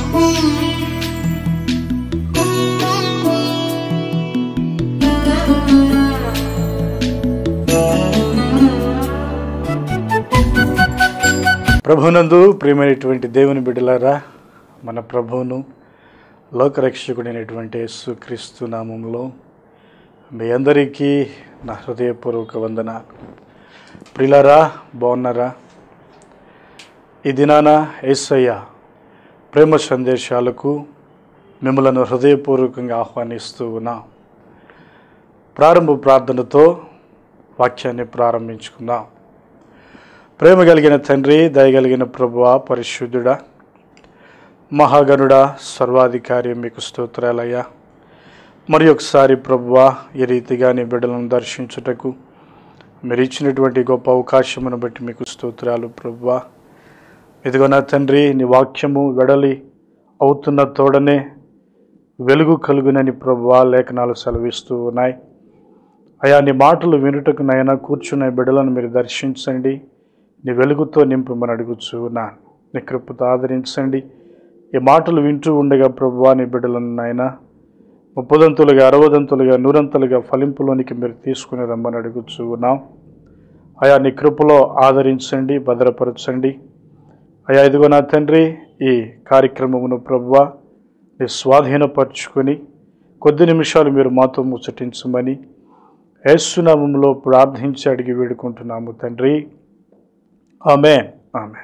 ప్రభునందు ప్రియమైనటువంటి దేవుని బిడ్డలారా మన ప్రభువును లోకరక్షకుడైనటువంటి యేసుక్రీస్తు నామంలో మీ అందరికీ నా హృదయపూర్వక వందనాలు ప్రిలారా బాగున్నారా ఈ దినాన యేసయ్య ప్రేమ సందేశాలకు మిమ్మలను హృదయపూర్వకంగా ఆహ్వానిస్తూ ఉన్నాం ప్రారంభ ప్రార్థనతో వాక్యాన్ని ప్రారంభించుకుందాం ప్రేమ కలిగిన తండ్రి దయగలిగిన ప్రభువ పరిశుద్ధుడా మహాగణుడా సర్వాధికారి మీకు స్తోత్రాలయ్యా మరి ఒకసారి ప్రభువ ఈ రీతిగా నీ బిడ్డలను దర్శించుటకు మీరు ఇచ్చినటువంటి గొప్ప అవకాశమును బట్టి మీకు స్తోత్రాలు ప్రభువ ఇదిగో నా తండ్రి నీ వాక్యము వెడలి అవుతున్న తోడనే వెలుగు కలుగునని ప్రభువ లేఖనాలు సెలవిస్తూ ఉన్నాయి అయా నీ మాటలు వినుటకు నైనా కూర్చున్న బిడ్డలను మీరు దర్శించండి నీ వెలుగుతో నింపమని అడుగుచు ఉన్నాను నీ కృపతో ఆదరించండి ఈ మాటలు వింటూ ఉండగా ప్రభువా నీ బిడ్డలను నాయన ముప్పదంతులుగా అరవదంతులుగా నూరంతులుగా ఫలింపులోనికి మీరు తీసుకుని రమ్మని అడుగుచు ఉన్నాం అయా నీ కృపలో ఆదరించండి భద్రపరచండి అయా ఇదిగో నా తండ్రి ఈ కార్యక్రమమును ప్రభువా నీ స్వాధీనపరుచుకొని కొద్ది నిమిషాలు మీరు మాతో ముచ్చటించమని యేసునామంలో ప్రార్థించి అడిగి వేడుకుంటున్నాము తండ్రి ఆమె ఆమె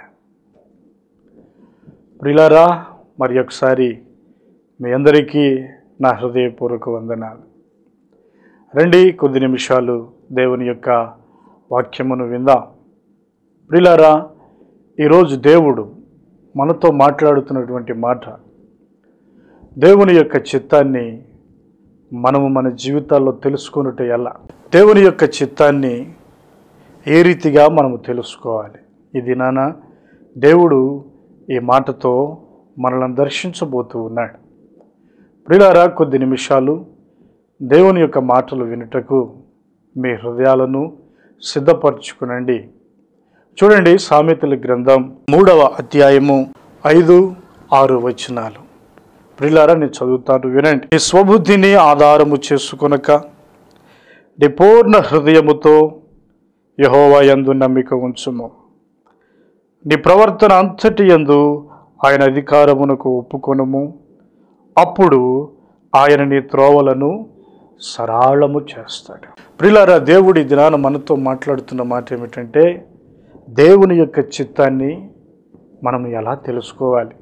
ప్రిలారా మరి ఒకసారి మీ అందరికీ నా హృదయపూర్వక వందనాలు రండి కొద్ది నిమిషాలు దేవుని యొక్క వాక్యమును విందాం ప్రిలారా ఈరోజు దేవుడు మనతో మాట్లాడుతున్నటువంటి మాట దేవుని యొక్క చిత్తాన్ని మనము మన జీవితాల్లో తెలుసుకున్నట్టు ఎలా దేవుని యొక్క చిత్తాన్ని ఏ రీతిగా మనము తెలుసుకోవాలి ఈ దినాన దేవుడు ఈ మాటతో మనల్ని దర్శించబోతూ ఉన్నాడు ప్రిలారా కొద్ది నిమిషాలు దేవుని యొక్క మాటలు వినుటకు మీ హృదయాలను సిద్ధపరచుకునండి చూడండి సామెతల గ్రంథం మూడవ అధ్యాయము ఐదు ఆరు వచనాలు ప్రిలారా నేను చదువుతాను వినండి నీ స్వబుద్ధిని ఆధారము చేసుకొనక నీ పూర్ణ హృదయముతో యహోవా యందు నమ్మిక ఉంచుము నీ ప్రవర్తన అంతటి యందు ఆయన అధికారమునకు ఒప్పుకొనుము అప్పుడు ఆయన నీ త్రోవలను సరళము చేస్తాడు ప్రిలారా దేవుడి దినాన మనతో మాట్లాడుతున్న మాట ఏమిటంటే దేవుని యొక్క చిత్తాన్ని మనం ఎలా తెలుసుకోవాలి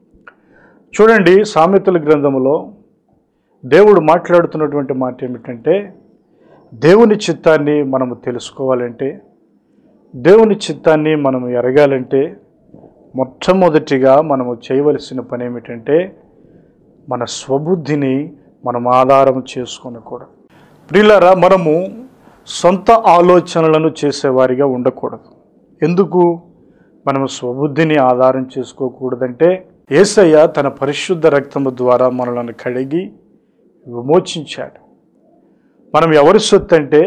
చూడండి సామెతల గ్రంథములో దేవుడు మాట్లాడుతున్నటువంటి మాట ఏమిటంటే దేవుని చిత్తాన్ని మనము తెలుసుకోవాలంటే దేవుని చిత్తాన్ని మనం ఎరగాలంటే మొట్టమొదటిగా మనము చేయవలసిన పని ఏమిటంటే మన స్వబుద్ధిని మనం ఆధారం చేసుకొనకూడదు ప్రియులారా మనము సొంత ఆలోచనలను చేసేవారిగా ఉండకూడదు ఎందుకు మనము స్వబుద్ధిని ఆధారం చేసుకోకూడదంటే ఏసయ్య తన పరిశుద్ధ రక్తము ద్వారా మనలను కడిగి విమోచించాడు మనం ఎవరి సొత్తు అంటే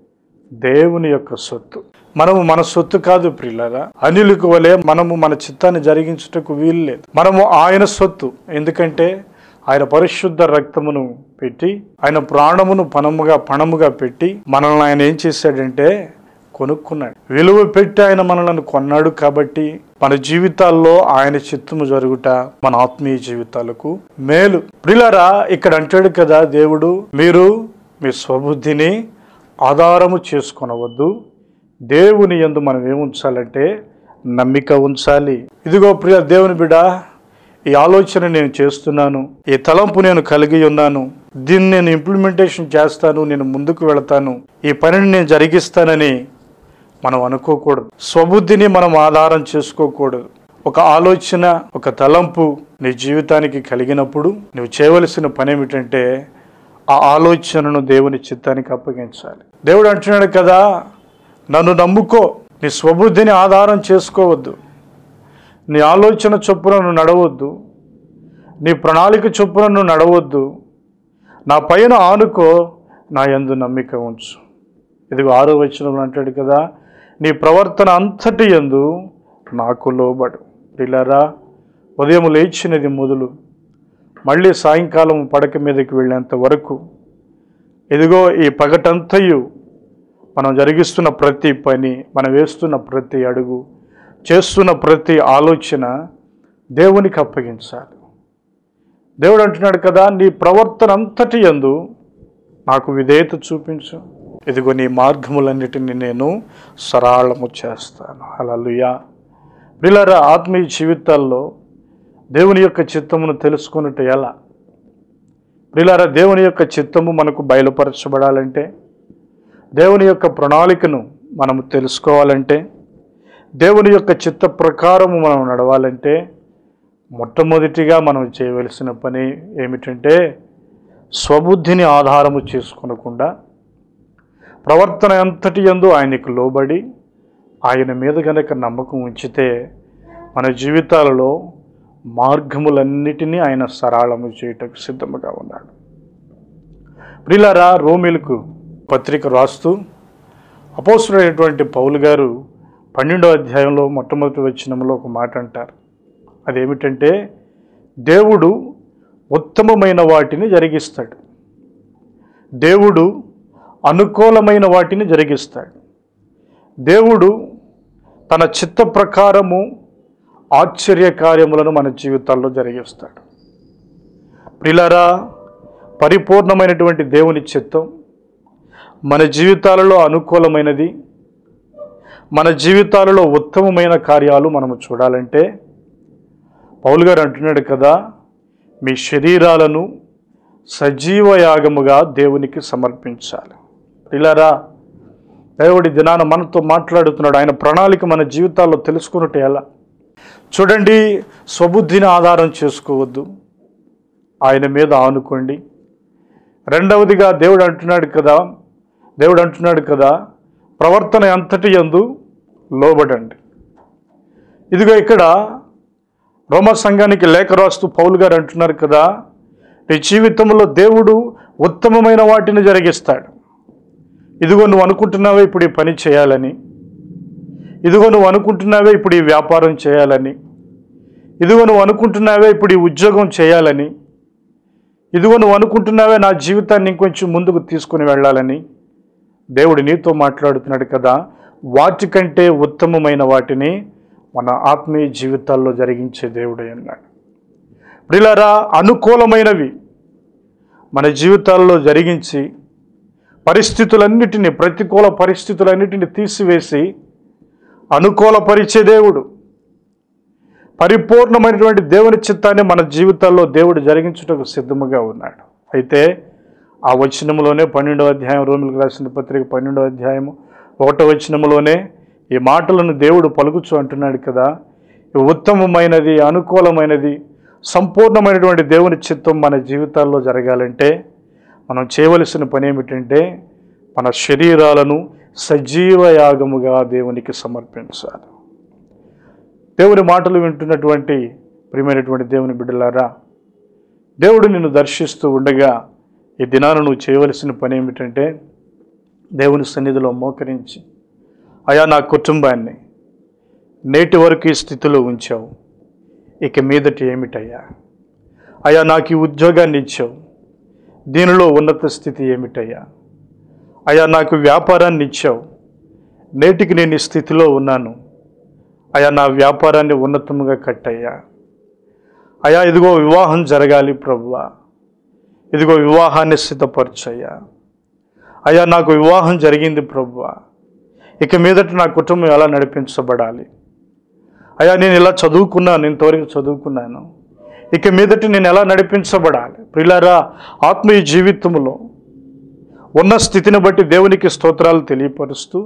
దేవుని యొక్క సొత్తు మనము మన సొత్తు కాదు ప్రియులరా అనిలకు వలె మనము మన చిత్తాన్ని జరిగించుటకు వీలు లేదు మనము ఆయన సొత్తు ఎందుకంటే ఆయన పరిశుద్ధ రక్తమును పెట్టి ఆయన ప్రాణమును పణముగా పణముగా పెట్టి మనల్ని ఆయన ఏం చేశాడంటే కొనుక్కున్నాడు విలువ పెట్టి ఆయన మనలను కొన్నాడు కాబట్టి మన జీవితాల్లో ఆయన చిత్తము జరుగుట మన ఆత్మీయ జీవితాలకు మేలు ప్రిలరా ఇక్కడ అంటాడు కదా దేవుడు మీరు మీ స్వబుద్ధిని ఆధారము చేసుకొనవద్దు దేవుని యందు మనం ఏముంచాలంటే నమ్మిక ఉంచాలి ఇదిగో ప్రియ దేవుని బిడ్డ ఈ ఆలోచన నేను చేస్తున్నాను ఈ తలంపు నేను కలిగి ఉన్నాను దీన్ని నేను ఇంప్లిమెంటేషన్ చేస్తాను నేను ముందుకు వెళతాను ఈ పనిని నేను జరిగిస్తానని మనం అనుకోకూడదు స్వబుద్ధిని మనం ఆధారం చేసుకోకూడదు ఒక ఆలోచన ఒక తలంపు నీ జీవితానికి కలిగినప్పుడు నువ్వు చేయవలసిన పని ఏమిటంటే ఆ ఆలోచనను దేవుని చిత్తానికి అప్పగించాలి దేవుడు అంటున్నాడు కదా నన్ను నమ్ముకో నీ స్వబుద్ధిని ఆధారం చేసుకోవద్దు నీ ఆలోచన చొప్పున నువ్వు నడవద్దు నీ ప్రణాళిక చొప్పున నువ్వు నడవద్దు నా పైన ఆనుకో నా యందు నమ్మిక ఉంచు ఇదిగో ఆరో వచనంలో అంటాడు కదా నీ ప్రవర్తన అంతటి యందు నాకు లోబడు పిల్లరా ఉదయం లేచినది మొదలు మళ్ళీ సాయంకాలం పడక మీదకి వెళ్ళేంత వరకు ఇదిగో ఈ పగటంతయు మనం జరిగిస్తున్న ప్రతి పని మనం వేస్తున్న ప్రతి అడుగు చేస్తున్న ప్రతి ఆలోచన దేవునికి అప్పగించాలి దేవుడు అంటున్నాడు కదా నీ ప్రవర్తన అంతటి యందు నాకు విధేయత చూపించు ఇదిగో నీ మార్గములన్నిటిని నేను సరళము చేస్తాను అలలుయా పిల్లరా ఆత్మీయ జీవితాల్లో దేవుని యొక్క చిత్తమును తెలుసుకున్నట్టు ఎలా ప్రిలారా దేవుని యొక్క చిత్తము మనకు బయలుపరచబడాలంటే దేవుని యొక్క ప్రణాళికను మనం తెలుసుకోవాలంటే దేవుని యొక్క చిత్త ప్రకారము మనం నడవాలంటే మొట్టమొదటిగా మనం చేయవలసిన పని ఏమిటంటే స్వబుద్ధిని ఆధారము చేసుకొనకుండా ప్రవర్తన అంతటి యందు ఆయనకు లోబడి ఆయన మీద గనక నమ్మకం ఉంచితే మన జీవితాలలో మార్గములన్నిటినీ ఆయన సరళము చేయటకు సిద్ధముగా ఉన్నాడు ప్రిలారా రోమిలకు పత్రిక రాస్తూ అపోసుడైనటువంటి పౌలు గారు పన్నెండో అధ్యాయంలో మొట్టమొదటి వచ్చినంలో ఒక మాట అంటారు అదేమిటంటే దేవుడు ఉత్తమమైన వాటిని జరిగిస్తాడు దేవుడు అనుకూలమైన వాటిని జరిగిస్తాడు దేవుడు తన చిత్త ప్రకారము ఆశ్చర్య కార్యములను మన జీవితాల్లో జరిగిస్తాడు ప్రిలారా పరిపూర్ణమైనటువంటి దేవుని చిత్తం మన జీవితాలలో అనుకూలమైనది మన జీవితాలలో ఉత్తమమైన కార్యాలు మనము చూడాలంటే పౌలు గారు అంటున్నాడు కదా మీ శరీరాలను సజీవ యాగముగా దేవునికి సమర్పించాలి ఇలారా దేవుడి దినాన మనతో మాట్లాడుతున్నాడు ఆయన ప్రణాళిక మన జీవితాల్లో తెలుసుకున్నట్టు ఎలా చూడండి స్వబుద్ధిని ఆధారం చేసుకోవద్దు ఆయన మీద ఆనుకోండి రెండవదిగా దేవుడు అంటున్నాడు కదా దేవుడు అంటున్నాడు కదా ప్రవర్తన అంతటి యందు లోబడండి ఇదిగో ఇక్కడ రోమ సంఘానికి లేఖ రాస్తూ పౌలు గారు అంటున్నారు కదా నీ జీవితంలో దేవుడు ఉత్తమమైన వాటిని జరిగిస్తాడు ఇదిగో నువ్వు అనుకుంటున్నావే ఇప్పుడు ఈ పని చేయాలని ఇదిగో నువ్వు అనుకుంటున్నావే ఇప్పుడు ఈ వ్యాపారం చేయాలని ఇదిగో నువ్వు అనుకుంటున్నావే ఇప్పుడు ఈ ఉద్యోగం చేయాలని ఇదిగో నువ్వు అనుకుంటున్నావే నా జీవితాన్ని ఇంకొంచెం ముందుకు తీసుకుని వెళ్ళాలని దేవుడు నీతో మాట్లాడుతున్నాడు కదా వాటికంటే ఉత్తమమైన వాటిని మన ఆత్మీయ జీవితాల్లో జరిగించే దేవుడే అన్నాడు ప్రిలారా అనుకూలమైనవి మన జీవితాల్లో జరిగించి పరిస్థితులన్నిటిని ప్రతికూల పరిస్థితులన్నిటిని తీసివేసి అనుకూలపరిచే దేవుడు పరిపూర్ణమైనటువంటి దేవుని చిత్తాన్ని మన జీవితాల్లో దేవుడు జరిగించుటకు సిద్ధముగా ఉన్నాడు అయితే ఆ వచనంలోనే పన్నెండవ అధ్యాయం రోమిలకు రాసిన పత్రిక పన్నెండవ అధ్యాయము ఒకటో వచనంలోనే ఈ మాటలను దేవుడు పలుకుచు అంటున్నాడు కదా ఇవి ఉత్తమమైనది అనుకూలమైనది సంపూర్ణమైనటువంటి దేవుని చిత్తం మన జీవితాల్లో జరగాలంటే మనం చేయవలసిన పని ఏమిటంటే మన శరీరాలను సజీవ యాగముగా దేవునికి సమర్పించాలి దేవుని మాటలు వింటున్నటువంటి ప్రియమైనటువంటి దేవుని బిడ్డలారా దేవుడు నిన్ను దర్శిస్తూ ఉండగా ఈ దినాన నువ్వు చేయవలసిన పని ఏమిటంటే దేవుని సన్నిధిలో మోకరించి అయా నా కుటుంబాన్ని నేటి వరకు ఈ స్థితిలో ఉంచావు ఇక మీదటి ఏమిటయ్యా అయా నాకు ఈ ఉద్యోగాన్ని ఇచ్చావు దీనిలో ఉన్నత స్థితి ఏమిటయ్యా అయా నాకు వ్యాపారాన్ని ఇచ్చావు నేటికి నేను ఈ స్థితిలో ఉన్నాను అయా నా వ్యాపారాన్ని ఉన్నతంగా కట్టయ్యా అయా ఇదిగో వివాహం జరగాలి ప్రభువా ఇదిగో వివాహాన్ని సిద్ధపరచయ్యా అయ్యా నాకు వివాహం జరిగింది ప్రభువా ఇక మీదట నా కుటుంబం ఎలా నడిపించబడాలి అయ్యా నేను ఇలా చదువుకున్నాను ఇంతవరకు చదువుకున్నాను ఇక మీదట నేను ఎలా నడిపించబడాలి ప్రిలారా ఆత్మీయ జీవితంలో ఉన్న స్థితిని బట్టి దేవునికి స్తోత్రాలు తెలియపరుస్తూ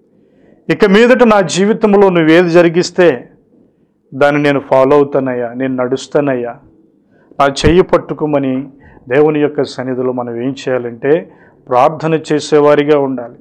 ఇక మీదట నా జీవితంలో నువ్వు ఏది జరిగిస్తే దాన్ని నేను ఫాలో అవుతానయ్యా నేను నడుస్తానయ్యా నా చెయ్యి పట్టుకోమని దేవుని యొక్క సన్నిధిలో మనం ఏం చేయాలంటే ప్రార్థన చేసేవారిగా ఉండాలి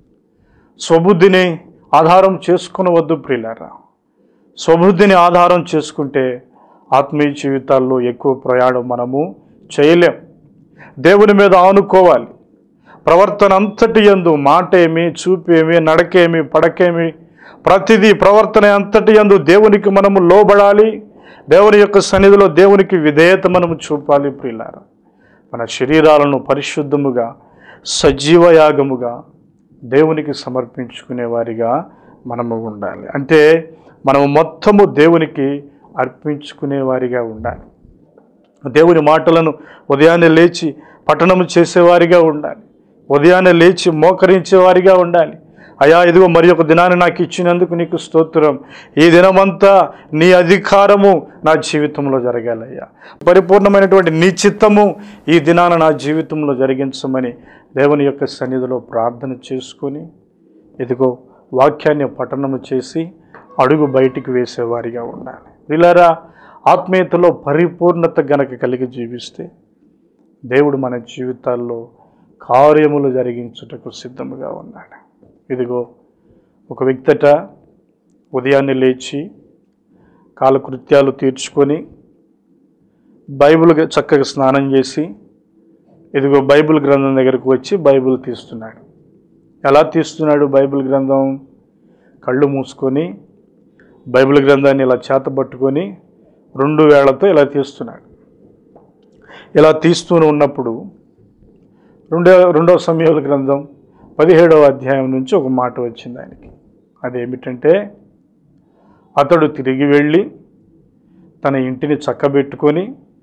స్వబుద్ధిని ఆధారం చేసుకునవద్దు ప్రియులారా స్వబుద్ధిని ఆధారం చేసుకుంటే ఆత్మీయ జీవితాల్లో ఎక్కువ ప్రయాణం మనము చేయలేం దేవుని మీద ఆనుకోవాలి ప్రవర్తన అంతటి ఎందు మాట ఏమి చూపేమి నడకేమి పడకేమి ప్రతిదీ ప్రవర్తన అంతటి ఎందు దేవునికి మనము లోబడాలి దేవుని యొక్క సన్నిధిలో దేవునికి విధేయత మనము చూపాలి ప్రియులారా మన శరీరాలను పరిశుద్ధముగా సజీవ యాగముగా దేవునికి సమర్పించుకునే వారిగా మనము ఉండాలి అంటే మనము మొత్తము దేవునికి అర్పించుకునే వారిగా ఉండాలి దేవుని మాటలను ఉదయాన్నే లేచి పఠనము చేసేవారిగా ఉండాలి ఉదయాన్నే లేచి మోకరించేవారిగా ఉండాలి అయా ఇదిగో మరి ఒక దినాన్ని నాకు ఇచ్చినందుకు నీకు స్తోత్రం ఈ దినమంతా నీ అధికారము నా జీవితంలో జరగాలయ్యా పరిపూర్ణమైనటువంటి నీ చిత్తము ఈ దినాన నా జీవితంలో జరిగించమని దేవుని యొక్క సన్నిధిలో ప్రార్థన చేసుకొని ఇదిగో వాక్యాన్ని పఠనము చేసి అడుగు బయటికి వేసేవారిగా ఉండాలి వీళ్ళారా ఆత్మీయతలో పరిపూర్ణత గనక కలిగి జీవిస్తే దేవుడు మన జీవితాల్లో కార్యములు జరిగించుటకు సిద్ధముగా ఉన్నాడు ఇదిగో ఒక వ్యక్తట ఉదయాన్నే లేచి కాలకృత్యాలు తీర్చుకొని బైబిల్ చక్కగా స్నానం చేసి ఇదిగో బైబిల్ గ్రంథం దగ్గరకు వచ్చి బైబిల్ తీస్తున్నాడు ఎలా తీస్తున్నాడు బైబిల్ గ్రంథం కళ్ళు మూసుకొని బైబిల్ గ్రంథాన్ని ఇలా చేతబట్టుకొని రెండు వేళ్లతో ఇలా తీస్తున్నాడు ఇలా తీస్తూ ఉన్నప్పుడు రెండో రెండో సమయాల గ్రంథం పదిహేడవ అధ్యాయం నుంచి ఒక మాట వచ్చింది ఆయనకి అదేమిటంటే అతడు తిరిగి వెళ్ళి తన ఇంటిని చక్కబెట్టుకొని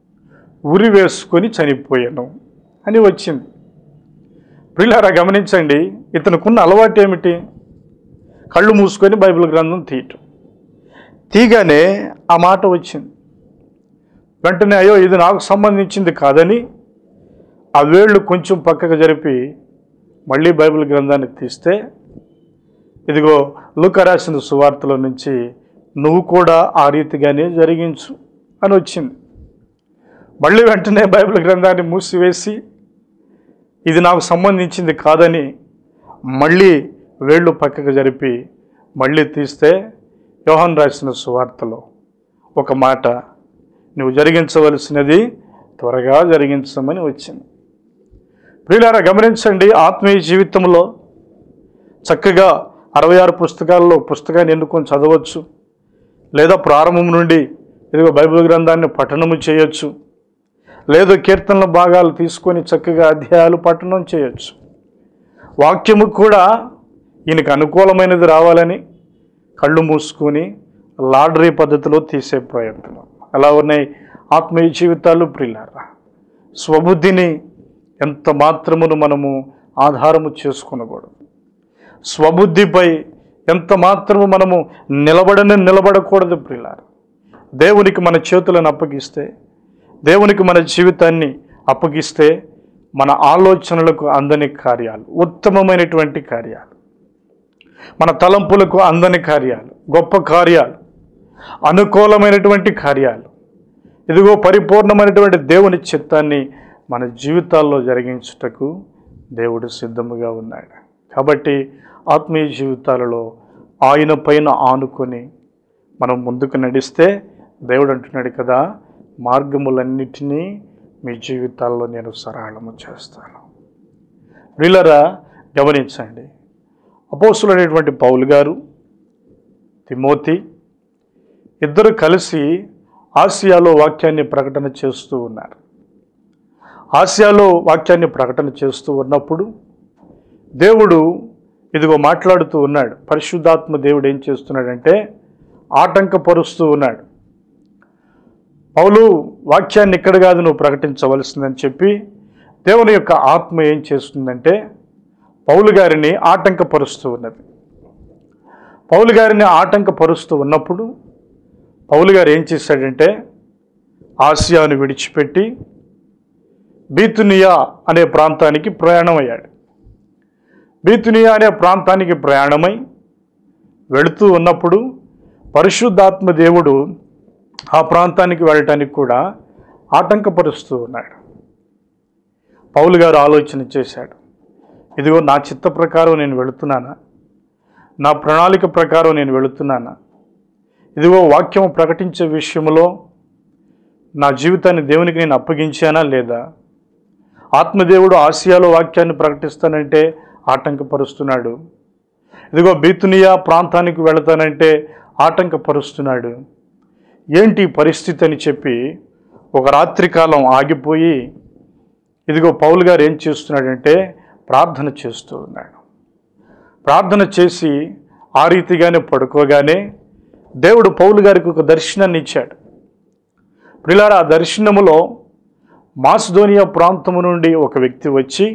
ఉరి వేసుకొని చనిపోయాను అని వచ్చింది ప్రిలారా గమనించండి ఇతనుకున్న అలవాటు ఏమిటి కళ్ళు మూసుకొని బైబిల్ గ్రంథం తీయటం తీగానే ఆ మాట వచ్చింది వెంటనే అయ్యో ఇది నాకు సంబంధించింది కాదని ఆ వేళ్ళు కొంచెం పక్కకు జరిపి మళ్ళీ బైబిల్ గ్రంథాన్ని తీస్తే ఇదిగో లూక రాసిన సువార్తలో నుంచి నువ్వు కూడా ఆ రీతిగానే జరిగించు అని వచ్చింది మళ్ళీ వెంటనే బైబిల్ గ్రంథాన్ని మూసివేసి ఇది నాకు సంబంధించింది కాదని మళ్ళీ వేళ్ళు పక్కకు జరిపి మళ్ళీ తీస్తే యోహన్ రాసిన సువార్తలో ఒక మాట నువ్వు జరిగించవలసినది త్వరగా జరిగించమని వచ్చింది ప్రియులారా గమనించండి ఆత్మీయ జీవితంలో చక్కగా అరవై ఆరు పుస్తకాల్లో పుస్తకాన్ని ఎన్నుకొని చదవచ్చు లేదా ప్రారంభం నుండి ఇదిగో బైబిల్ గ్రంథాన్ని పఠనము చేయొచ్చు లేదా కీర్తనల భాగాలు తీసుకొని చక్కగా అధ్యాయాలు పఠనం చేయొచ్చు వాక్యము కూడా ఈయనకు అనుకూలమైనది రావాలని కళ్ళు మూసుకొని లాటరీ పద్ధతిలో తీసే ప్రయత్నం అలా ఉన్నాయి ఆత్మీయ జీవితాలు ప్రిలారా స్వబుద్ధిని ఎంత మాత్రమును మనము ఆధారము చేసుకునకూడదు స్వబుద్ధిపై ఎంత మాత్రము మనము నిలబడని నిలబడకూడదు ప్రిలారా దేవునికి మన చేతులను అప్పగిస్తే దేవునికి మన జీవితాన్ని అప్పగిస్తే మన ఆలోచనలకు అందని కార్యాలు ఉత్తమమైనటువంటి కార్యాలు మన తలంపులకు అందని కార్యాలు గొప్ప కార్యాలు అనుకూలమైనటువంటి కార్యాలు ఇదిగో పరిపూర్ణమైనటువంటి దేవుని చిత్తాన్ని మన జీవితాల్లో జరిగించుటకు దేవుడు సిద్ధముగా ఉన్నాడు కాబట్టి ఆత్మీయ జీవితాలలో ఆయన పైన ఆనుకొని మనం ముందుకు నడిస్తే దేవుడు అంటున్నాడు కదా మార్గములన్నిటినీ మీ జీవితాల్లో నేను సరళము చేస్తాను వీళ్ళరా గమనించండి అపోసులైనటువంటి పౌలు గారు తిమోతి ఇద్దరు కలిసి ఆసియాలో వాక్యాన్ని ప్రకటన చేస్తూ ఉన్నారు ఆసియాలో వాక్యాన్ని ప్రకటన చేస్తూ ఉన్నప్పుడు దేవుడు ఇదిగో మాట్లాడుతూ ఉన్నాడు పరిశుద్ధాత్మ దేవుడు ఏం చేస్తున్నాడంటే ఆటంకపరుస్తూ ఉన్నాడు పౌలు వాక్యాన్ని ఇక్కడ కాదు నువ్వు ప్రకటించవలసిందని చెప్పి దేవుని యొక్క ఆత్మ ఏం చేస్తుందంటే పౌలు గారిని ఆటంకపరుస్తూ ఉన్నది పౌలు గారిని ఆటంకపరుస్తూ ఉన్నప్పుడు పౌలు గారు ఏం చేశాడంటే ఆసియాను విడిచిపెట్టి బీతునియా అనే ప్రాంతానికి ప్రయాణం అయ్యాడు బీతునియా అనే ప్రాంతానికి ప్రయాణమై వెళుతూ ఉన్నప్పుడు పరిశుద్ధాత్మ దేవుడు ఆ ప్రాంతానికి వెళ్ళటానికి కూడా ఆటంకపరుస్తూ ఉన్నాడు పౌలు గారు ఆలోచన చేశాడు ఇదిగో నా చిత్త ప్రకారం నేను వెళుతున్నానా నా ప్రణాళిక ప్రకారం నేను వెళుతున్నానా ఇదిగో వాక్యం ప్రకటించే విషయంలో నా జీవితాన్ని దేవునికి నేను అప్పగించానా లేదా ఆత్మదేవుడు ఆసియాలో వాక్యాన్ని ప్రకటిస్తానంటే ఆటంకపరుస్తున్నాడు ఇదిగో బీతునియా ప్రాంతానికి వెళతానంటే ఆటంకపరుస్తున్నాడు ఏంటి ఈ పరిస్థితి అని చెప్పి ఒక రాత్రికాలం ఆగిపోయి ఇదిగో పౌలు గారు ఏం చేస్తున్నాడంటే ప్రార్థన చేస్తూ ఉన్నాడు ప్రార్థన చేసి ఆ రీతిగానే పడుకోగానే దేవుడు పౌలు గారికి ఒక దర్శనాన్ని ఇచ్చాడు ప్రిలారా ఆ దర్శనములో మాసిదోనియా ప్రాంతము నుండి ఒక వ్యక్తి వచ్చి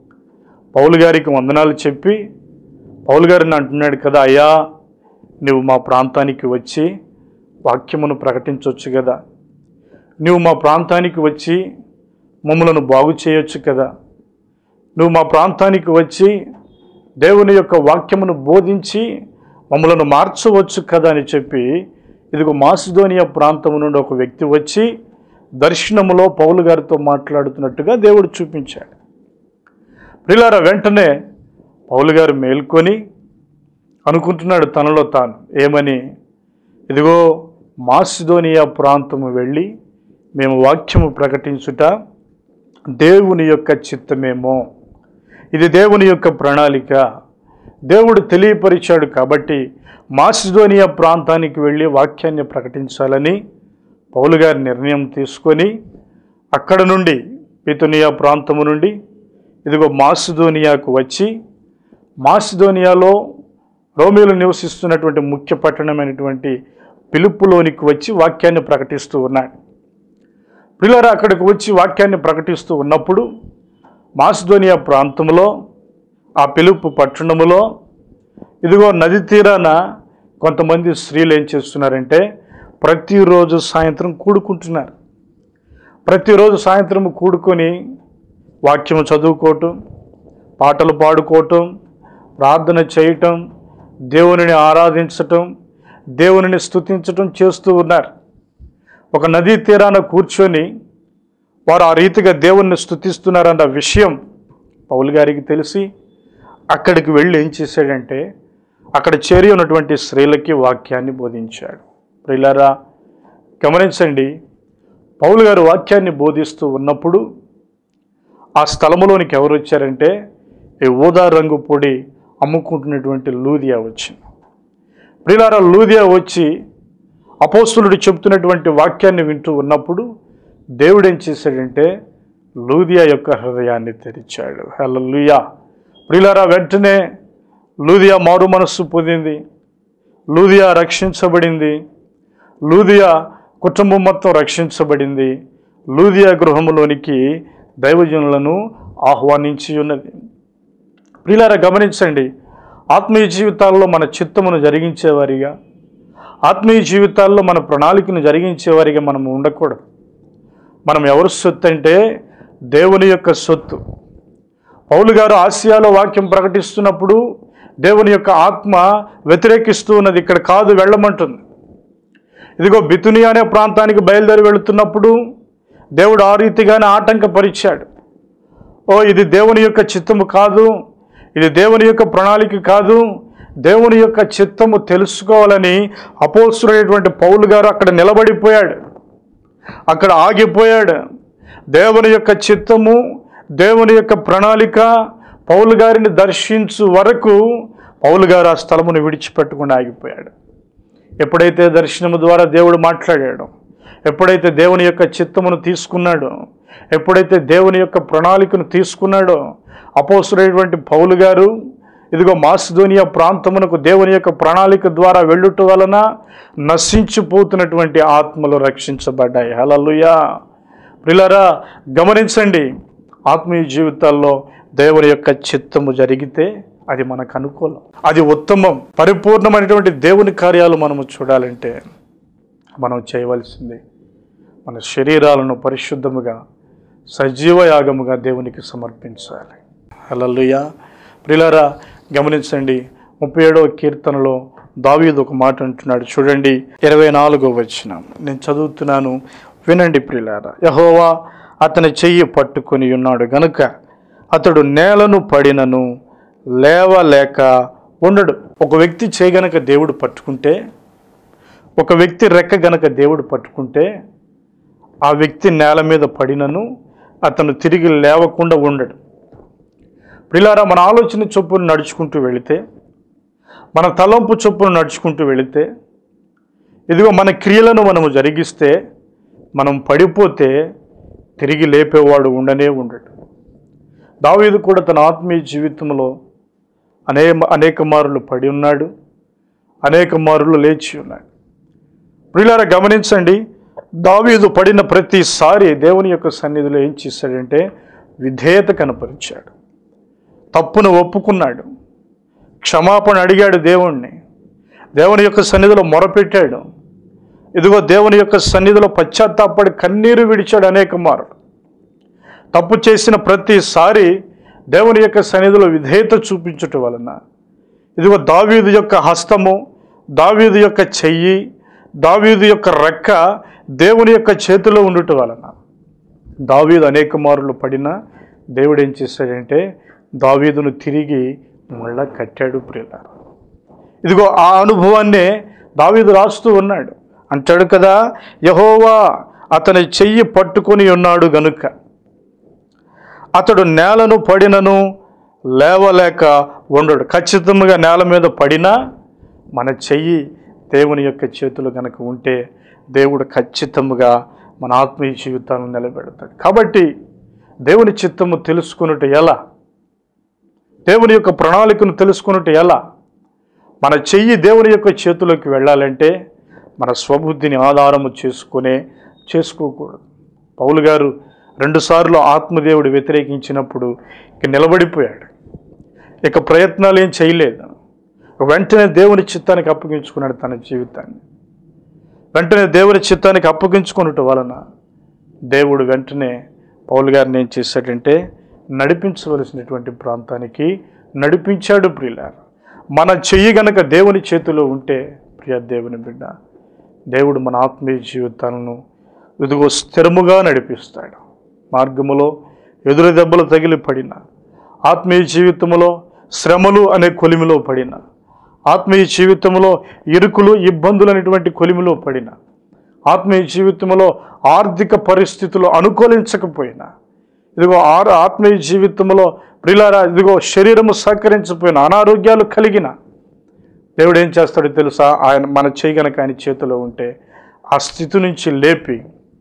పౌలు గారికి వందనాలు చెప్పి పౌలు గారిని అంటున్నాడు కదా అయ్యా నువ్వు మా ప్రాంతానికి వచ్చి వాక్యమును ప్రకటించవచ్చు కదా నువ్వు మా ప్రాంతానికి వచ్చి మమ్మలను బాగు చేయొచ్చు కదా నువ్వు మా ప్రాంతానికి వచ్చి దేవుని యొక్క వాక్యమును బోధించి మమ్మలను మార్చవచ్చు కదా అని చెప్పి ఇదిగో మాసిదోనియా ప్రాంతం నుండి ఒక వ్యక్తి వచ్చి దర్శనములో పౌలు గారితో మాట్లాడుతున్నట్టుగా దేవుడు చూపించాడు ప్రిలారా వెంటనే పౌలు గారు మేల్కొని అనుకుంటున్నాడు తనలో తాను ఏమని ఇదిగో మాసిదోనియా ప్రాంతము వెళ్ళి మేము వాక్యము ప్రకటించుట దేవుని యొక్క చిత్తమేమో ఇది దేవుని యొక్క ప్రణాళిక దేవుడు తెలియపరిచాడు కాబట్టి మాసిదోనియా ప్రాంతానికి వెళ్ళి వాక్యాన్ని ప్రకటించాలని పౌలు గారి నిర్ణయం తీసుకొని అక్కడ నుండి పితునియా ప్రాంతము నుండి ఇదిగో మాసిదోనియాకు వచ్చి మాసిదోనియాలో రోమియోలు నివసిస్తున్నటువంటి ముఖ్య పట్టణమైనటువంటి పిలుపులోనికి వచ్చి వాక్యాన్ని ప్రకటిస్తూ ఉన్నాడు పిల్లలు అక్కడికి వచ్చి వాక్యాన్ని ప్రకటిస్తూ ఉన్నప్పుడు మాసిదోనియా ప్రాంతంలో ఆ పిలుపు పట్టణములో ఇదిగో నది తీరాన కొంతమంది స్త్రీలు ఏం చేస్తున్నారంటే ప్రతిరోజు సాయంత్రం కూడుకుంటున్నారు ప్రతిరోజు సాయంత్రం కూడుకొని వాక్యము చదువుకోవటం పాటలు పాడుకోవటం ప్రార్థన చేయటం దేవునిని ఆరాధించటం దేవునిని స్తుతించటం చేస్తూ ఉన్నారు ఒక నదీ తీరాన కూర్చొని వారు ఆ రీతిగా దేవుణ్ణి స్తుతిస్తున్నారన్న విషయం పౌలు గారికి తెలిసి అక్కడికి వెళ్ళి ఏం చేశాడంటే అక్కడ చేరి ఉన్నటువంటి స్త్రీలకి వాక్యాన్ని బోధించాడు ప్రిలారా గమనించండి పౌలు గారు వాక్యాన్ని బోధిస్తూ ఉన్నప్పుడు ఆ స్థలములోనికి ఎవరు వచ్చారంటే ఈ ఊదా రంగు పొడి అమ్ముకుంటున్నటువంటి లూదియా వచ్చింది ప్రిలారా లూదియా వచ్చి అపోస్తులుడు చెప్తున్నటువంటి వాక్యాన్ని వింటూ ఉన్నప్పుడు దేవుడు ఏం చేశాడంటే లూదియా యొక్క హృదయాన్ని తెరిచాడు హల్లెలూయా ప్రిలారా వెంటనే లూదియా మారు మనస్సు పొందింది లూదియా రక్షించబడింది లూదియా కుటుంబం మొత్తం రక్షించబడింది లూదియా గృహములోనికి దైవజనులను ఆహ్వానించి ఉన్నది ప్రిలారా గమనించండి ఆత్మీయ జీవితాల్లో మన చిత్తమును జరిగించేవారిగా ఆత్మీయ జీవితాల్లో మన ప్రణాళికను జరిగించేవారిగా మనం ఉండకూడదు మనం ఎవరి సొత్తు అంటే దేవుని యొక్క సొత్తు పౌలు గారు ఆసియాలో వాక్యం ప్రకటిస్తున్నప్పుడు దేవుని యొక్క ఆత్మ వ్యతిరేకిస్తూ ఉన్నది ఇక్కడ కాదు వెళ్ళమంటుంది ఇదిగో బితునియా అనే ప్రాంతానికి బయలుదేరి వెళుతున్నప్పుడు దేవుడు ఆ రీతిగానే ఆటంకపరిచాడు ఓ ఇది దేవుని యొక్క చిత్తము కాదు ఇది దేవుని యొక్క ప్రణాళిక కాదు దేవుని యొక్క చిత్తము తెలుసుకోవాలని అపోసుడైనటువంటి పౌలు గారు అక్కడ నిలబడిపోయాడు అక్కడ ఆగిపోయాడు దేవుని యొక్క చిత్తము దేవుని యొక్క ప్రణాళిక పౌలు గారిని దర్శించు వరకు పౌలు గారు ఆ స్థలమును విడిచిపెట్టకుండా ఆగిపోయాడు ఎప్పుడైతే దర్శనము ద్వారా దేవుడు మాట్లాడాడో ఎప్పుడైతే దేవుని యొక్క చిత్తమును తీసుకున్నాడో ఎప్పుడైతే దేవుని యొక్క ప్రణాళికను తీసుకున్నాడో అపోసుడైనటువంటి పౌలు గారు ఇదిగో మాసిదోనియా ప్రాంతమునకు దేవుని యొక్క ప్రణాళిక ద్వారా వెళ్ళుట వలన నశించిపోతున్నటువంటి ఆత్మలు రక్షించబడ్డాయి హలలుయా ప్రిలరా గమనించండి ఆత్మీయ జీవితాల్లో దేవుని యొక్క చిత్తము జరిగితే అది మనకు అనుకూలం అది ఉత్తమం పరిపూర్ణమైనటువంటి దేవుని కార్యాలు మనము చూడాలంటే మనం చేయవలసింది మన శరీరాలను పరిశుద్ధముగా సజీవ యాగముగా దేవునికి సమర్పించాలి హల్లెలూయా ప్రిలారా గమనించండి ముప్పై ఏడవ కీర్తనలో దావీదు ఒక మాట అంటున్నాడు చూడండి ఇరవై నాలుగో వచ్చిన నేను చదువుతున్నాను వినండి ప్రిలారా యహోవా అతని చెయ్యి పట్టుకొని ఉన్నాడు గనుక అతడు నేలను పడినను లేవలేక ఉండడు ఒక వ్యక్తి చేయి గనక దేవుడు పట్టుకుంటే ఒక వ్యక్తి రెక్క గనక దేవుడు పట్టుకుంటే ఆ వ్యక్తి నేల మీద పడినను అతను తిరిగి లేవకుండా ఉండడు ప్రిలారా మన ఆలోచన చొప్పున నడుచుకుంటూ వెళితే మన తలంపు చొప్పున నడుచుకుంటూ వెళితే ఇదిగో మన క్రియలను మనము జరిగిస్తే మనం పడిపోతే తిరిగి లేపేవాడు ఉండనే ఉండడు దావీదు కూడా తన ఆత్మీయ జీవితంలో అనే అనేక మారులు పడి ఉన్నాడు అనేక మారులు లేచి ఉన్నాడు ప్రియులారా గమనించండి దావీదు పడిన ప్రతిసారి దేవుని యొక్క సన్నిధిలో ఏం చేశాడంటే విధేయత కనపరిచాడు తప్పును ఒప్పుకున్నాడు క్షమాపణ అడిగాడు దేవుణ్ణి దేవుని యొక్క సన్నిధిలో మొరపెట్టాడు ఇదిగో దేవుని యొక్క సన్నిధిలో పశ్చాత్తాపడి కన్నీరు విడిచాడు అనేక మారు తప్పు చేసిన ప్రతిసారి దేవుని యొక్క సన్నిధిలో విధేయత చూపించటం వలన ఇదిగో దావీదు యొక్క హస్తము దావీదు యొక్క చెయ్యి దావీదు యొక్క రెక్క దేవుని యొక్క చేతిలో ఉండటం వలన దావీదు అనేక మారులు పడినా దేవుడు ఏం చేశాడంటే దావీదును తిరిగి మళ్ళా కట్టాడు ప్రియుల ఇదిగో ఆ అనుభవాన్నే దావీదు రాస్తూ ఉన్నాడు అంటాడు కదా యహోవా అతని చెయ్యి పట్టుకొని ఉన్నాడు గనుక అతడు నేలను పడినను లేవలేక ఉండడు ఖచ్చితంగా నేల మీద పడినా మన చెయ్యి దేవుని యొక్క చేతులు కనుక ఉంటే దేవుడు ఖచ్చితంగా మన ఆత్మీయ జీవితాలను నిలబెడతాడు కాబట్టి దేవుని చిత్తము తెలుసుకున్నట్టు ఎలా దేవుని యొక్క ప్రణాళికను తెలుసుకున్నట్టు ఎలా మన చెయ్యి దేవుని యొక్క చేతులకు వెళ్ళాలంటే మన స్వబుద్ధిని ఆధారము చేసుకునే చేసుకోకూడదు పౌలు గారు రెండుసార్లు ఆత్మదేవుడు వ్యతిరేకించినప్పుడు ఇక నిలబడిపోయాడు ఇక ప్రయత్నాలు ఏం చేయలేదు వెంటనే దేవుని చిత్తానికి అప్పగించుకున్నాడు తన జీవితాన్ని వెంటనే దేవుని చిత్తానికి అప్పగించుకున్నట్టు వలన దేవుడు వెంటనే పౌలు గారిని ఏం చేశాడంటే నడిపించవలసినటువంటి ప్రాంతానికి నడిపించాడు ప్రియులారు మన చెయ్యి గనక దేవుని చేతిలో ఉంటే ప్రియ దేవుని బిడ్డ దేవుడు మన ఆత్మీయ జీవితాలను ఇదిగో స్థిరముగా నడిపిస్తాడు మార్గములో ఎదురు దెబ్బలు తగిలి పడిన ఆత్మీయ జీవితంలో శ్రమలు అనే కొలిమిలో పడిన ఆత్మీయ జీవితంలో ఇరుకులు ఇబ్బందులు అనేటువంటి కొలిమిలో పడిన ఆత్మీయ జీవితంలో ఆర్థిక పరిస్థితులు అనుకూలించకపోయినా ఇదిగో ఆరు ఆత్మీయ జీవితంలో ప్రిలారా ఇదిగో శరీరము సహకరించకపోయిన అనారోగ్యాలు కలిగిన దేవుడు ఏం చేస్తాడో తెలుసా ఆయన మన చేయగనక ఆయన చేతిలో ఉంటే ఆ స్థితి నుంచి లేపి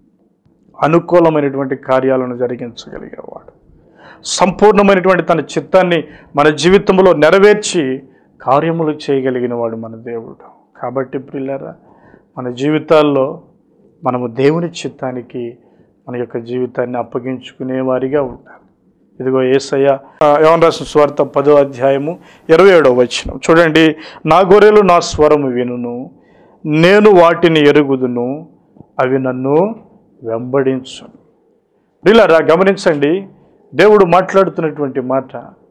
అనుకూలమైనటువంటి కార్యాలను జరిగించగలిగేవాడు సంపూర్ణమైనటువంటి తన చిత్తాన్ని మన జీవితంలో నెరవేర్చి కార్యములు చేయగలిగిన వాడు మన దేవుడు కాబట్టి ప్రిల్లరా మన జీవితాల్లో మనము దేవుని చిత్తానికి మన యొక్క జీవితాన్ని అప్పగించుకునే వారిగా ఉండాలి ఇదిగో ఏసయ్య యోన్ రాసిన స్వార్థ పదో అధ్యాయము ఇరవై ఏడవ వచ్చిన చూడండి నా గొర్రెలు నా స్వరము వినును నేను వాటిని ఎరుగుదును అవి నన్ను వెంబడించును ప్రియులారా గమనించండి దేవుడు మాట్లాడుతున్నటువంటి మాట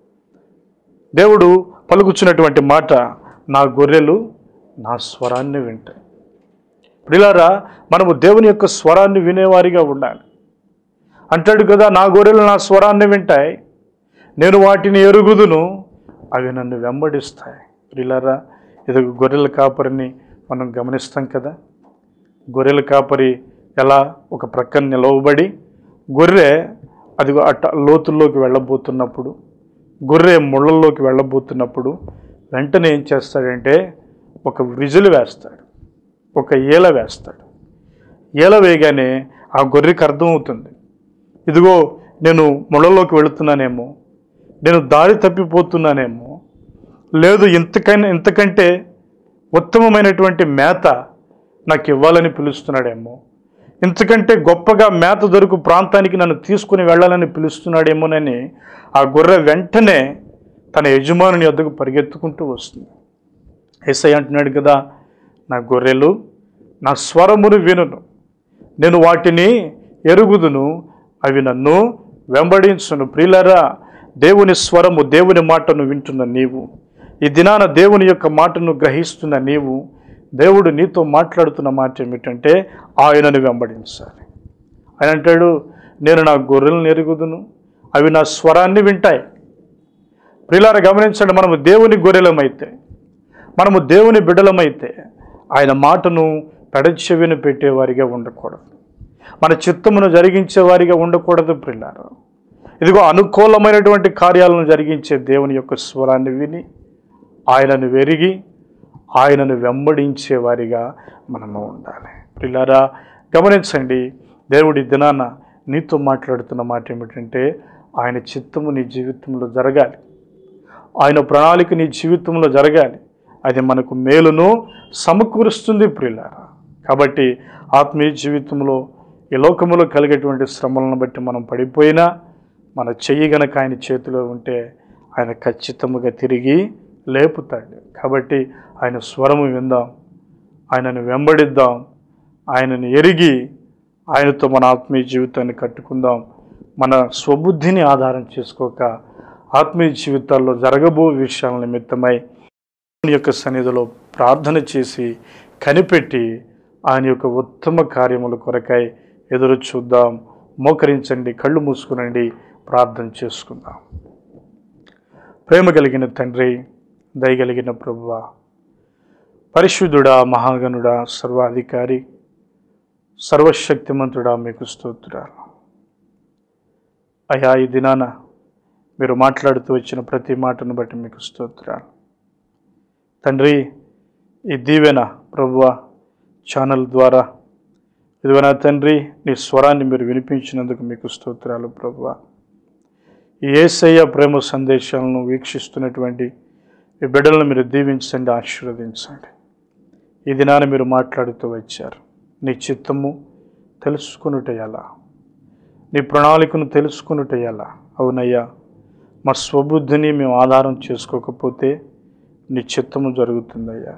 దేవుడు పలుకుచున్నటువంటి మాట నా గొర్రెలు నా స్వరాన్ని వింటాయి ప్రిలారా మనము దేవుని యొక్క స్వరాన్ని వినేవారిగా ఉండాలి అంటాడు కదా నా గొర్రెలు నా స్వరాన్ని వింటాయి నేను వాటిని ఎరుగుదును అవి నన్ను వెంబడిస్తాయి ప్రిలారా ఇది గొర్రెల కాపరిని మనం గమనిస్తాం కదా గొర్రెల కాపరి ఎలా ఒక ప్రక్కన నిలవబడి గొర్రె అది అట్ట లోతుల్లోకి వెళ్ళబోతున్నప్పుడు గొర్రె ముళ్ళల్లోకి వెళ్ళబోతున్నప్పుడు వెంటనే ఏం చేస్తాడంటే ఒక విజులు వేస్తాడు ఒక ఈల వేస్తాడు ఈల వేయగానే ఆ గొర్రెకి అర్థమవుతుంది ఇదిగో నేను ముళ్ళలోకి వెళుతున్నానేమో నేను దారి తప్పిపోతున్నానేమో లేదు ఇంతకైనా ఇంతకంటే ఉత్తమమైనటువంటి మేత నాకు ఇవ్వాలని పిలుస్తున్నాడేమో ఇంతకంటే గొప్పగా మేత దొరుకు ప్రాంతానికి నన్ను తీసుకుని వెళ్ళాలని పిలుస్తున్నాడేమోనని ఆ గొర్రె వెంటనే తన యజమానుని వద్దకు పరిగెత్తుకుంటూ వస్తుంది ఏసై అంటున్నాడు కదా నా గొర్రెలు నా స్వరమును వినును నేను వాటిని ఎరుగుదును అవి నన్ను వెంబడించును ప్రియులరా దేవుని స్వరము దేవుని మాటను వింటున్న నీవు ఈ దినాన దేవుని యొక్క మాటను గ్రహిస్తున్న నీవు దేవుడు నీతో మాట్లాడుతున్న మాట ఏమిటంటే ఆయనను వెంబడించాలి ఆయన అంటాడు నేను నా గొర్రెలను ఎరుగుదును అవి నా స్వరాన్ని వింటాయి ప్రియులారా గమనించండి మనము దేవుని గొర్రెలమైతే మనము దేవుని బిడ్డలమైతే ఆయన మాటను పెడచెవిన పెట్టేవారిగా ఉండకూడదు మన చిత్తమును జరిగించే వారిగా ఉండకూడదు ప్రిల్లారు ఇదిగో అనుకూలమైనటువంటి కార్యాలను జరిగించే దేవుని యొక్క స్వరాన్ని విని ఆయనను వెరిగి ఆయనను వెంబడించే వారిగా మనము ఉండాలి పిల్లారా గమనించండి దేవుడి దినాన నీతో మాట్లాడుతున్న మాట ఏమిటంటే ఆయన చిత్తము నీ జీవితంలో జరగాలి ఆయన ప్రణాళిక నీ జీవితంలో జరగాలి అది మనకు మేలును సమకూరుస్తుంది ప్రియులారా కాబట్టి ఆత్మీయ జీవితంలో ఈ లోకములో కలిగేటువంటి శ్రమలను బట్టి మనం పడిపోయినా మన చెయ్యి గనక ఆయన చేతిలో ఉంటే ఆయన ఖచ్చితంగా తిరిగి లేపుతాడు కాబట్టి ఆయన స్వరము విందాం ఆయనను వెంబడిద్దాం ఆయనను ఎరిగి ఆయనతో మన ఆత్మీయ జీవితాన్ని కట్టుకుందాం మన స్వబుద్ధిని ఆధారం చేసుకోక ఆత్మీయ జీవితాల్లో జరగబో విషయాల నిమిత్తమై దేవుని యొక్క సన్నిధిలో ప్రార్థన చేసి కనిపెట్టి ఆయన యొక్క ఉత్తమ కార్యముల కొరకై ఎదురు చూద్దాం మోకరించండి కళ్ళు మూసుకునండి ప్రార్థన చేసుకుందాం ప్రేమ కలిగిన తండ్రి దయగలిగిన ప్రభువ పరిశుద్ధుడా మహాగణుడా సర్వాధికారి సర్వశక్తిమంతుడా మీకు స్తోత్రాలు అయా ఈ దినాన మీరు మాట్లాడుతూ వచ్చిన ప్రతి మాటను బట్టి మీకు స్తోత్రాలు తండ్రి ఈ దీవెన ప్రభువ ఛానల్ ద్వారా ఇదిగో నా తండ్రి నీ స్వరాన్ని మీరు వినిపించినందుకు మీకు స్తోత్రాలు ప్రభువ ఈ ఏసయ్య ప్రేమ సందేశాలను వీక్షిస్తున్నటువంటి ఈ బిడ్డలను మీరు దీవించండి ఆశీర్వదించండి ఈ దినాన మీరు మాట్లాడుతూ వచ్చారు నీ చిత్తము తెలుసుకునుట ఎలా నీ ప్రణాళికను తెలుసుకునుట ఎలా అవునయ్యా మా స్వబుద్ధిని మేము ఆధారం చేసుకోకపోతే నీ చిత్తము జరుగుతుందయ్యా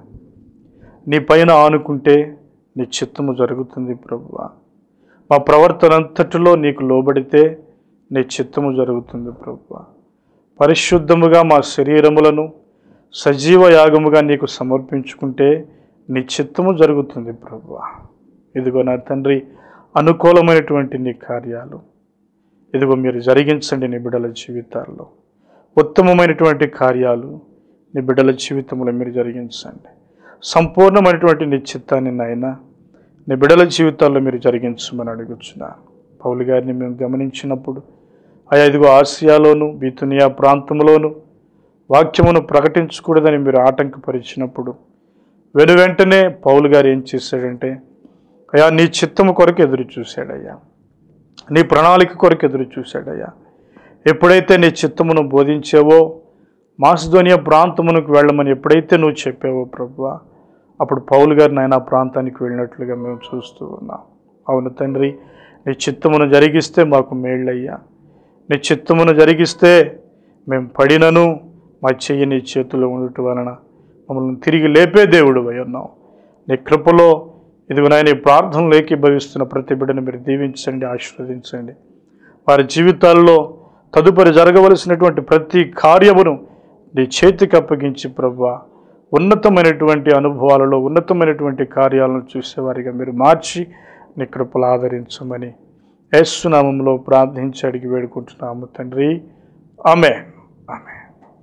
నీ పైన ఆనుకుంటే నీ చిత్తము జరుగుతుంది ప్రభువ మా ప్రవర్తన అంతటిలో నీకు లోబడితే నీ చిత్తము జరుగుతుంది ప్రభువ పరిశుద్ధముగా మా శరీరములను సజీవ యాగముగా నీకు సమర్పించుకుంటే నీ చిత్తము జరుగుతుంది ప్రభువ ఇదిగో నా తండ్రి అనుకూలమైనటువంటి నీ కార్యాలు ఇదిగో మీరు జరిగించండి నీ బిడ్డల జీవితాల్లో ఉత్తమమైనటువంటి కార్యాలు నీ బిడ్డల జీవితంలో మీరు జరిగించండి సంపూర్ణమైనటువంటి నీ చిత్తాన్ని నాయన నీ బిడ్డల జీవితాల్లో మీరు జరిగించమని అడుగుచున్నాను పౌలు గారిని మేము గమనించినప్పుడు ఆయా ఇదిగో ఆసియాలోను బీతునియా ప్రాంతంలోను వాక్యమును ప్రకటించకూడదని మీరు ఆటంకపరిచినప్పుడు వెను వెంటనే పౌలు గారు ఏం చేశాడంటే అయ్యా నీ చిత్తము కొరకు ఎదురు చూశాడయ్యా నీ ప్రణాళిక కొరకు ఎదురు చూశాడయ్యా ఎప్పుడైతే నీ చిత్తమును బోధించావో మాసిధోనియా ప్రాంతమునకు వెళ్ళమని ఎప్పుడైతే నువ్వు చెప్పావో ప్రభువా అప్పుడు పౌలు గారు నాయన ఆ ప్రాంతానికి వెళ్ళినట్లుగా మేము చూస్తూ ఉన్నాం అవును తండ్రి నీ చిత్తమును జరిగిస్తే మాకు మేళ్ళయ్యా నీ చిత్తమును జరిగిస్తే మేము పడినను మా చెయ్యి నీ చేతిలో ఉండటం వలన మమ్మల్ని తిరిగి లేపే దేవుడు అయి ఉన్నావు నీ కృపలో ఇదిగో నాయన ఈ ప్రార్థనలు ఏకీభవిస్తున్న ప్రతి బిడ్డను మీరు దీవించండి ఆశీర్వదించండి వారి జీవితాల్లో తదుపరి జరగవలసినటువంటి ప్రతి కార్యమును నీ చేతికి అప్పగించి ప్రభు ఉన్నతమైనటువంటి అనుభవాలలో ఉన్నతమైనటువంటి కార్యాలను చూసేవారిగా మీరు మార్చి నీ కృపలు ఆదరించమని యేసునామంలో ప్రార్థించి అడిగి వేడుకుంటున్నాము తండ్రి ఆమె ఆమె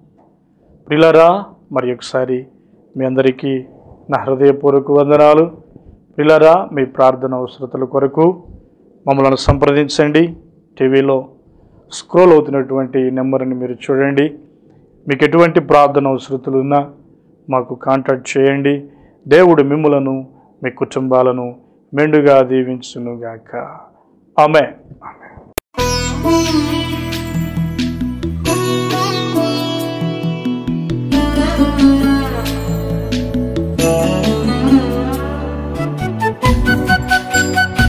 ప్రిలరా మరి ఒకసారి మీ అందరికీ నా హృదయపూర్వక వందనాలు ప్రిలరా మీ ప్రార్థన అవసరతల కొరకు మమ్మల్ని సంప్రదించండి టీవీలో స్క్రోల్ అవుతున్నటువంటి నెంబర్ని మీరు చూడండి మీకు ఎటువంటి ప్రార్థన అవసరతలు ఉన్నా మాకు కాంటాక్ట్ చేయండి దేవుడు మిమ్ములను మీ కుటుంబాలను మెండుగా దీవించునుగాక ఆమె ఆమె Thank you.